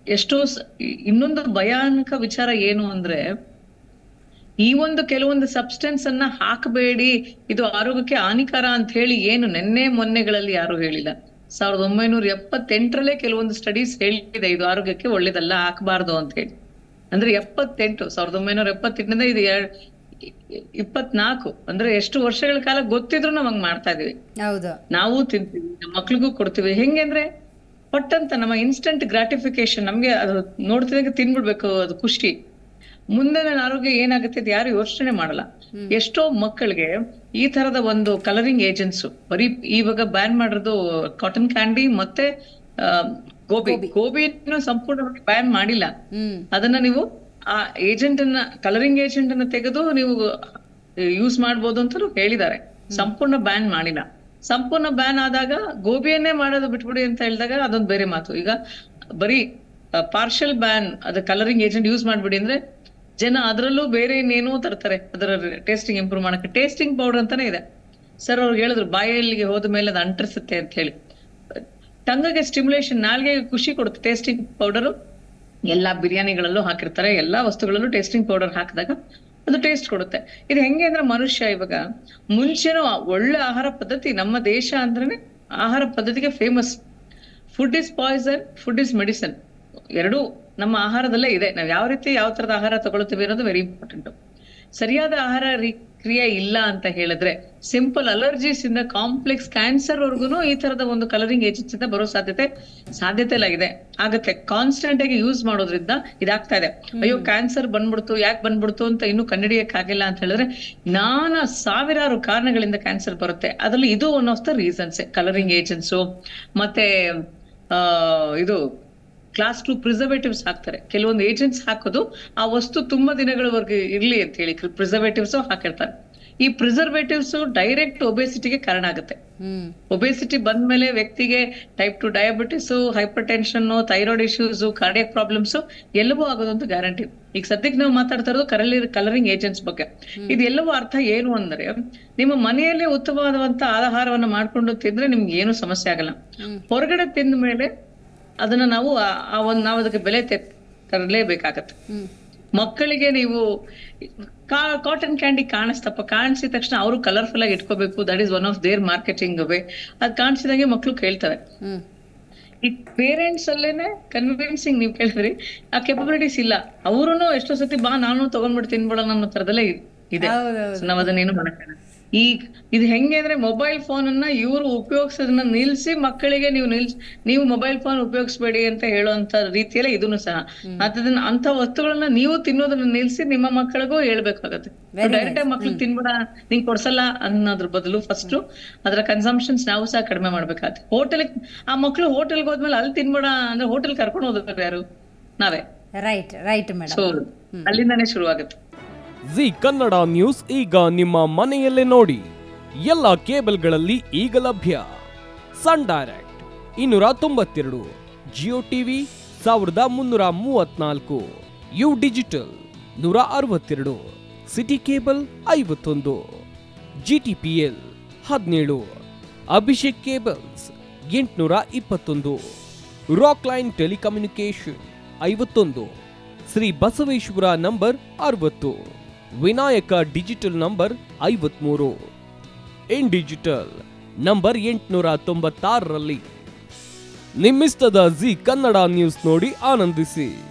ಎಷ್ಟೋ ಸ- ಇನ್ನೊಂದು ಭಯಾನಕ ವಿಚಾರ ಏನು ಅಂದ್ರೆ ಈ ಒಂದು ಕೆಲವೊಂದು ಸಬ್ಸ್ಟೆನ್ಸ್ ಅನ್ನ ಹಾಕಬೇಡಿ ಇದು ಆರೋಗ್ಯಕ್ಕೆ ಹಾನಿಕರ ಅಂತ ಹೇಳಿ ಏನು ನೆನ್ನೆ ಮೊನ್ನೆಗಳಲ್ಲಿ ಯಾರು ಹೇಳಿಲ್ಲ ಸಾವಿರದ ಒಂಬೈನೂರ ಎಪ್ಪತ್ತೆಂಟರಲ್ಲೇ ಕೆಲವೊಂದು ಸ್ಟಡೀಸ್ ಹೇಳಿದೆ ಇದು ಆರೋಗ್ಯಕ್ಕೆ ಒಳ್ಳೇದಲ್ಲ ಹಾಕಬಾರ್ದು ಅಂತ ಹೇಳಿ ಅಂದ್ರೆ ಎಪ್ಪತ್ತೆಂಟು ಸಾವಿರದ ಒಂಬೈನೂರ ಎಪ್ಪತ್ತೆಂಟರಿಂದ ಇದು ಎರಡ್ ಇಪ್ಪತ್ನಾಲ್ಕು ಅಂದ್ರೆ ಎಷ್ಟು ವರ್ಷಗಳ ಕಾಲ ಗೊತ್ತಿದ್ರು ನಾವ್ ಹಂಗ್ ಮಾಡ್ತಾ ಇದೀವಿ ಹೌದು ನಾವು ತಿಂತೀವಿ ನಮ್ಮ ಮಕ್ಳಿಗೂ ಕೊಡ್ತೀವಿ ಹೆಂಗೆ ಅಂದ್ರೆ ಪಟ್ಟಂತ ನಮ್ಮ ಇನ್ಸ್ಟಂಟ್ ಗ್ರಾಟಿಫಿಕೇಶನ್ ನಮ್ಗೆ ಅದು ನೋಡ್ತಿದಾಗ ತಿನ್ಬಿಡ್ಬೇಕು ಅದು ಖುಷಿ ಮುಂದೆ ನನ್ನ ಆರೋಗ್ಯ ಏನಾಗುತ್ತೆ ಅದು ಯಾರು ಯೋಚನೆ ಮಾಡಲ್ಲ ಎಷ್ಟೋ ಮಕ್ಕಳಿಗೆ ಈ ತರದ ಒಂದು ಕಲರಿಂಗ್ ಏಜೆಂಟ್ಸ್ ಬರೀ ಇವಾಗ ಬ್ಯಾನ್ ಮಾಡಿರೋದು ಕಾಟನ್ ಕ್ಯಾಂಡಿ ಮತ್ತೆ ಆ, ಗೋಬಿ ಗೋಬಿಯನ್ನು ಸಂಪೂರ್ಣವಾಗಿ ಬ್ಯಾನ್ ಮಾಡಿಲ್ಲ ಹ್ಮ್ ಅದನ್ನ ನೀವು ಆ ಏಜೆಂಟ್ ಅನ್ನ ಕಲರಿಂಗ್ ಏಜೆಂಟ್ ಅನ್ನ ತೆಗೆದು ನೀವು ಯೂಸ್ ಮಾಡ್ಬೋದು ಅಂತಲೂ ಹೇಳಿದ್ದಾರೆ ಸಂಪೂರ್ಣ ಬ್ಯಾನ್ ಮಾಡಿಲ್ಲ ಸಂಪೂರ್ಣ ಬ್ಯಾನ್ ಆದಾಗ ಗೋಬಿಯನ್ನೇ ಮಾಡೋದು ಬಿಟ್ಬಿಡಿ ಅಂತ ಹೇಳಿದಾಗ ಅದೊಂದು ಬೇರೆ ಮಾತು ಈಗ ಬರೀ ಪಾರ್ಷಲ್ ಬ್ಯಾನ್ ಅದು ಕಲರಿಂಗ್ ಏಜೆಂಟ್ ಯೂಸ್ ಮಾಡ್ಬಿಡಿ ಅಂದ್ರೆ ಜನ ಅದರಲ್ಲೂ ಬೇರೆ ಇನ್ನೇನೋ ತರ್ತಾರೆ ಅದರ ಟೇಸ್ಟಿಂಗ್ ಇಂಪ್ರೂವ್ ಮಾಡಕ್ಕೆ ಟೇಸ್ಟಿಂಗ್ ಪೌಡರ್ ಅಂತಾನೆ ಇದೆ ಸರ್ ಅವ್ರು ಹೇಳಿದ್ರು ಬಾಯಲ್ಲಿಗೆ ಹೋದ ಮೇಲೆ ಅದು ಅಂಟರಿಸುತ್ತೆ ಅಂತ ಹೇಳಿ ಟಂಗಗೆ ಸ್ಟಿಮ್ಯುಲೇಷನ್ ನಾಲ್ಗೆ ಖುಷಿ ಕೊಡುತ್ತೆ ಟೇಸ್ಟಿಂಗ್ ಪೌಡರ್ ಎಲ್ಲಾ ಬಿರಿಯಾನಿಗಳಲ್ಲೂ ಹಾಕಿರ್ತಾರೆ ಎಲ್ಲಾ ವಸ್ತುಗಳಲ್ಲೂ ಟೇಸ್ಟಿಂಗ್ ಪೌಡರ್ ಹಾಕಿದಾಗ ಅದು ಟೇಸ್ಟ್ ಕೊಡುತ್ತೆ ಇದು ಹೆಂಗೆ ಅಂದ್ರೆ ಮನುಷ್ಯ ಇವಾಗ ಮುಂಚೆನೂ ಒಳ್ಳೆ ಆಹಾರ ಪದ್ಧತಿ ನಮ್ಮ ದೇಶ ಅಂದ್ರೇನೆ ಆಹಾರ ಪದ್ಧತಿಗೆ famous food is poison food is medicine ಎರಡೂ ನಮ್ಮ ಆಹಾರದಲ್ಲೇ ಇದೆ ನಾವು ಯಾವ ರೀತಿ ಯಾವ ತರದ ಆಹಾರ ತಗೊಳ್ತೀವಿ ಅನ್ನೋದು ವೆರಿ ಇಂಪಾರ್ಟೆಂಟ್ ಸರಿಯಾದ ಆಹಾರ ರಿ- ಕ್ರಿಯೆ ಇಲ್ಲ ಅಂತ ಹೇಳಿದ್ರೆ ಸಿಂಪಲ್ ಅಲರ್ಜೀಸ್ ಇಂದ ಕಾಂಪ್ಲೆಕ್ಸ್ ಕ್ಯಾನ್ಸರ್ ವರ್ಗುನು ಈ ತರದ ಒಂದು ಕಲರಿಂಗ್ ಏಜೆಂಟ್ಸ್ ಇಂದ ಬರೋ ಸಾಧ್ಯತೆ ಸಾಧ್ಯತೆ ಎಲ್ಲ ಇದೆ ಆಗತ್ತೆ ಕಾನ್ಸ್ಟೆಂಟ್ ಆಗಿ ಯೂಸ್ ಮಾಡೋದ್ರಿಂದ ಇದಾಗ್ತಾ ಇದೆ ಅಯ್ಯೋ ಕ್ಯಾನ್ಸರ್ ಬಂದ್ಬಿಡ್ತು ಯಾಕೆ ಬಂದ್ಬಿಡ್ತು ಅಂತ ಇನ್ನೂ ಕಂಡಿಡಿಯಕ್ ಆಗಿಲ್ಲ ಅಂತ ಹೇಳಿದ್ರೆ ನಾನಾ ಸಾವಿರಾರು ಕಾರಣಗಳಿಂದ ಕ್ಯಾನ್ಸರ್ ಬರುತ್ತೆ ಅದ್ರಲ್ಲಿ ಇದು one of the reasons colouring agents ಮತ್ತೆ ಆ ಇದು ಕ್ಲಾಸ್ ಟು ಪ್ರಿಸರ್ವೇಟಿವ್ಸ್ ಹಾಕ್ತಾರೆ ಕೆಲವೊಂದು ಏಜೆಂಟ್ಸ್ ಹಾಕೋದು ಆ ವಸ್ತು ತುಂಬಾ ದಿನಗಳವರೆಗೆ ಇರ್ಲಿ ಅಂತ ಹೇಳಿ ಪ್ರಿಸರ್ವೇಟಿವ್ಸ್ ಹಾಕಿರ್ತಾರೆ ಈ ಪ್ರಿಸರ್ವೇಟಿವ್ಸ್ ಡೈರೆಕ್ಟ್ ಒಬೆಸಿಟಿಗೆ ಕಾರಣ ಆಗುತ್ತೆ ಹ್ಮ್ ಒಬೆಸಿಟಿ ಬಂದ್ಮೇಲೆ ವ್ಯಕ್ತಿಗೆ type two diabetes hypertension thyroid issues cardiac problems ಎಲ್ಲವೂ ಆಗೋದಂತ ಗ್ಯಾರಂಟಿ ಈಗ ಸದ್ಯಕ್ಕೆ ನಾವು ಮಾತಾಡ್ತಾ ಇರೋದು ಕರಲಿ ಕಲರಿಂಗ್ ಏಜೆಂಟ್ಸ್ ಬಗ್ಗೆ ಇದೆಲ್ಲವೂ ಅರ್ಥ ಏನು ಅಂದ್ರೆ ನಿಮ್ಮ ಮನೆಯಲ್ಲೇ ಉತ್ತಮವಾದಂತ ಆಹಾರವನ್ನ ಮಾಡ್ಕೊಂಡು ತಿಂದ್ರೆ ನಿಮ್ಗೆ ಏನು ಸಮಸ್ಯೆ ಆಗಲ್ಲ ಹೊರಗಡೆ ತಿಂದ ಮೇಲೆ ಅದನ್ನ ನಾವು ಆ- ಆ ಒಂದು ನಾವು ಅದಕ್ಕೆ ಬೆಲೆ ತೆ- ತರಲೇಬೇಕಾಗತ್ತೆ ಹ್ಮ್ ಮಕ್ಕಳಿಗೆ ನೀವು ಕಾಟನ್ ಕ್ಯಾಂಡಿ ಕಾಣಿಸ್ತಪ್ಪ ಕಾಣಿಸಿದ ತಕ್ಷಣ ಅವರು ಕಲರ್ಫುಲ್ ಆಗಿ ಇಟ್ಕೋಬೇಕು that is one of their marketing way ಅದ್ ಕಾಣಿಸಿದಂಗೆ ಮಕ್ಕಳು ಕೇಳ್ತವೆ ಹ್ಮ್ ಈ ಪೇರೆಂಟ್ಸ್ ಅಲ್ಲೇನೆ ಕನ್ವಿನ್ಸಿಂಗ್ ನೀವು ಕೇಳಿದ್ರಿ ಆ ಕೆಪಬಿಲಿಟೀಸ್ ಇಲ್ಲ ಅವ್ರು ಎಷ್ಟೋ ಸತಿ ಬಾ ನಾನು ತಗೊಂಡ್ಬಿಟ್ಟು ತಿನ್ಬಿಡೋಣ ಅನ್ನೋ ತರದಲ್ಲೇ ಇ- ಇದೆ ಹೌದೌದು So ನಾವ್ ಅದನ್ನೇನು ಮಾಡಕ್ಕಾಗಲ್ಲ ಈಗ ಇದು ಹೆಂಗೆ ಅಂದ್ರೆ ಮೊಬೈಲ್ ಫೋನ್ ಅನ್ನ ಇವರು ಉಪಯೋಗಿಸೋದನ್ನ ನಿಲ್ಸಿ ಮಕ್ಕಳಿಗೆ ನೀವು ನಿಲ್ಸ್ ನೀವು ಮೊಬೈಲ್ ಫೋನ್ ಉಪಯೋಗಿಸ್ಬೇಡಿ ಅಂತ ಹೇಳುವಂತ ರೀತಿಯಲ್ಲೇ ಇದನ್ನು ಸಹ ಅದನ್ನ ಅಂತ ವಸ್ತುಗಳನ್ನ ನೀವು ತಿನ್ನೋದನ್ನ ನಿಲ್ಸಿ ನಿಮ್ಮ ಮಕ್ಕಳಿಗೂ ಹೇಳ್ಬೇಕಾಗತ್ತೆ ಡೈರೆಕ್ಟ್ ಆಗಿ ಮಕ್ಳು ತಿನ್ಬಿಡ ನಿಂಗ್ ಕೊಡ್ಸಲ್ಲ ಅನ್ನೋದ್ರ ಬದಲು ಫಸ್ಟ್ ಅದರ ಕನ್ಸಂಪ್ಷನ್ಸ್ ನಾವು ಸಹ ಕಡಿಮೆ ಮಾಡ್ಬೇಕಾಗತ್ತೆ ಹೋಟೆಲ್ ಆ ಮಕ್ಳು ಹೋಟೆಲ್ಗೆ ಹೋದ್ಮೇಲೆ ಅಲ್ಲಿ ತಿನ್ಬೇಡ ಅಂದ್ರೆ ಹೋಟೆಲ್ ಕರ್ಕೊಂಡು ಹೋದ್ರು ಯಾರು ನಾವೇ ರೈಟ್ ರೈಟ್ ಮೇಡಮ್ ಸೊ ಅಲ್ಲಿಂದಾನೇ ಶುರು ಆಗುತ್ತೆ ಜಿ ಕನ್ನಡ ನ್ಯೂಸ್ ಈಗ ನಿಮ್ಮ ಮನೆಯಲ್ಲೇ ನೋಡಿ ಎಲ್ಲ ಕೇಬಲ್ಗಳಲ್ಲಿ ಈಗ ಲಭ್ಯ ಸನ್ ಡೈರೆಕ್ಟ್ ಇನ್ನೂರ ತೊಂಬತ್ತೆರಡು ಜಿಯೋ ಟಿವಿ ಸಾವಿರದ ಮುನ್ನೂರ ಮೂವತ್ನಾಲ್ಕು ಯು ಡಿಜಿಟಲ್ ನೂರ ಅರವತ್ತೆರಡು ಸಿಟಿ ಕೇಬಲ್ ಐವತ್ತೊಂದು ಜಿ ಟಿ ಪಿ ಎಲ್ ಹದಿನೇಳು ಅಭಿಷೇಕ್ ಕೇಬಲ್ಸ್ ಎಂಟುನೂರ ಇಪ್ಪತ್ತೊಂದು ರಾಕ್ ಲೈನ್ ಟೆಲಿಕಮ್ಯುನಿಕೇಶನ್ ಐವತ್ತೊಂದು ಶ್ರೀ ಬಸವೇಶ್ವರ ನಂಬರ್ ಅರವತ್ತು ವಿನಾಯಕ ಡಿಜಿಟಲ್ ನಂಬರ್ ಐವತ್ಮೂರು ಇನ್ ಡಿಜಿಟಲ್ ನಂಬರ್ ಎಂಟುನೂರ ತೊಂಬತ್ತಾರರಲ್ಲಿ ನಿಮ್ಮಿಸ್ತದ ಜಿ ಕನ್ನಡ ನ್ಯೂಸ್ ನೋಡಿ ಆನಂದಿಸಿ